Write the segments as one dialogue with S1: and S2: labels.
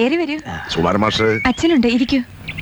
S1: കേറി വരൂ
S2: സുമാരൻ മാഷ്
S1: അച്ഛനുണ്ട് ഇരിക്കൂ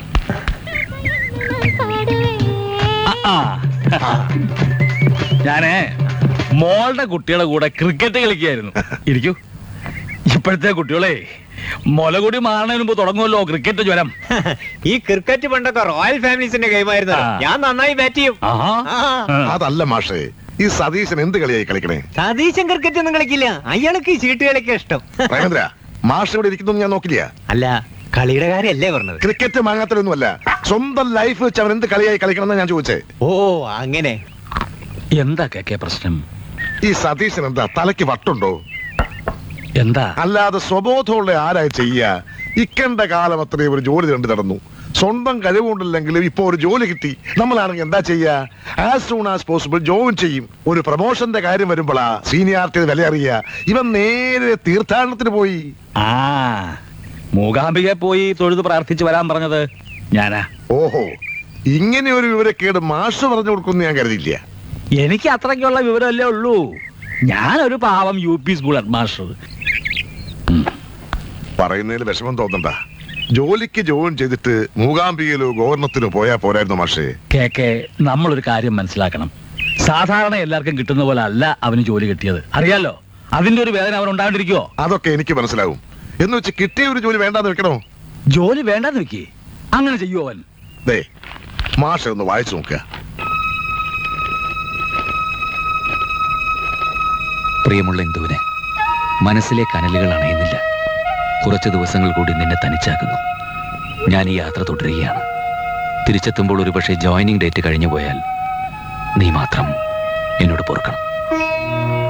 S3: ആ, ആ. ഞാനേ മോളുടെ കുട്ടികളുടെ കൂടെ ക്രിക്കറ്റ് കളിക്കായിരുന്നു ഇരിക്കൂ ഇപ്പോഴത്തെ കുട്ടികളെ മുലകുടി മാറണതിന് മുമ്പ് തുടങ്ങുമല്ലോ ക്രിക്കറ്റ് ജ്വരം
S4: ഈ ക്രിക്കറ്റ് പണ്ടൊക്കെ റോയൽ ഫാമിലീസിന്റെ ഗെയിമായിരുന്നു
S3: ആ.
S4: ഞാൻ നന്നായി ബാറ്റ് ചെയ്യും
S3: ആഹാ
S4: ആ.
S3: ആ.
S2: അതല്ല മാഷേ ഈ സതീശൻ എന്ത് കളിയായി കളിക്കണേ
S4: സതീശൻ ക്രിക്കറ്റ് ഒന്നും കളിക്കില്ല അയാൾക്ക് ഈ ചീട്ട് കളിക്കാൻ ഇഷ്ടം
S2: പ്രേമേന്ദ്ര മാഷ് ഇവിടെ ഇരിക്കുന്നു ഞാൻ നോക്കില്ല
S4: അല്ല കളിയുടെ കാര്യല്ലേ പറഞ്ഞത്
S2: ക്രിക്കറ്റ് മാങ്ങാത്തലൊന്നുമല്ല സ്വന്തം ലൈഫ് വെച്ച് അവൻ എന്ത് കളിയായി കളിക്കണം ഞാൻ ചോദിച്ചേ
S4: ഓ അങ്ങനെ
S3: എന്താ കേക്കെ പ്രശ്നം
S2: ഈ സതീശൻ എന്താ തലയ്ക്ക് വട്ടുണ്ടോ
S3: എന്താ
S2: അല്ലാതെ സ്വബോധമുള്ള ആരായി ചെയ്യ ഇക്കണ്ട കാലം അത്രയും ഒരു ജോലി കണ്ടു നടന്നു സ്വന്തം കഴിവുകൊണ്ടില്ലെങ്കിലും ഇപ്പൊ ഒരു ജോലി കിട്ടി നമ്മളാണെങ്കിൽ എന്താ ചെയ്യാ as soon as possible join ചെയ്യും ഒരു പ്രൊമോഷന്റെ കാര്യം വരുമ്പോഴാ സീനിയാരിറ്റി വില അറിയ ഇവൻ നേരെ തീർത്ഥാടനത്തിന് പോയി
S3: ആ മൂകാംബികെ പോയി തൊഴുത് പ്രാർത്ഥിച്ച് വരാൻ പറഞ്ഞത് ഞാനാ
S2: ഓഹോ ഇങ്ങനെ ഒരു വിവരക്കേട് മാഷ് പറഞ്ഞു കൊടുക്കുന്നു ഞാൻ കരുതിയില്ല
S3: എനിക്ക് അത്രയ്ക്കുള്ള വിവരമല്ലേ ഉള്ളൂ ഞാനൊരു പാവം U P school head master
S2: പറയുന്നതിൽ വിഷമം തോന്നണ്ട ജോലിക്ക് ജോയിൻ ചെയ്തിട്ട് മൂകാംബികയിലോ ഗവർണത്തിനോ പോയാ പോരായിരുന്നു മാഷേ
S3: കേക്കെ നമ്മളൊരു കാര്യം മനസ്സിലാക്കണം സാധാരണ എല്ലാവർക്കും കിട്ടുന്ന പോലെ അല്ല അവന് ജോലി കിട്ടിയത് അറിയാലോ അതിന്റെ ഒരു വേദന അവൻ ഉണ്ടാണ്ടിരിക്കുവോ
S2: അതൊക്കെ എനിക്ക് മനസ്സിലാവും എന്ന് വെച്ച് കിട്ടിയ ഒരു ജോലി വേണ്ടാന്ന് വെക്കണോ
S3: ജോലി വേണ്ടെന്ന് വെക്കേ അങ്ങനെ ചെയ്യുവോ അവൻ
S2: ദേ മാഷ ഒന്ന് വായിച്ചു നോക്കുക
S5: പ്രിയമുള്ള ഇന്ദുവിന് മനസ്സിലെ കനലുകൾ അണയുന്നില്ല കുറച്ച് ദിവസങ്ങൾ കൂടി നിന്നെ തനിച്ചാക്കുന്നു ഞാൻ ഈ യാത്ര തുടരുകയാണ് തിരിച്ചെത്തുമ്പോൾ ഒരുപക്ഷെ ജോയിനിങ് ഡേറ്റ് കഴിഞ്ഞു പോയാൽ നീ മാത്രം എന്നോട് പൊറുക്കണം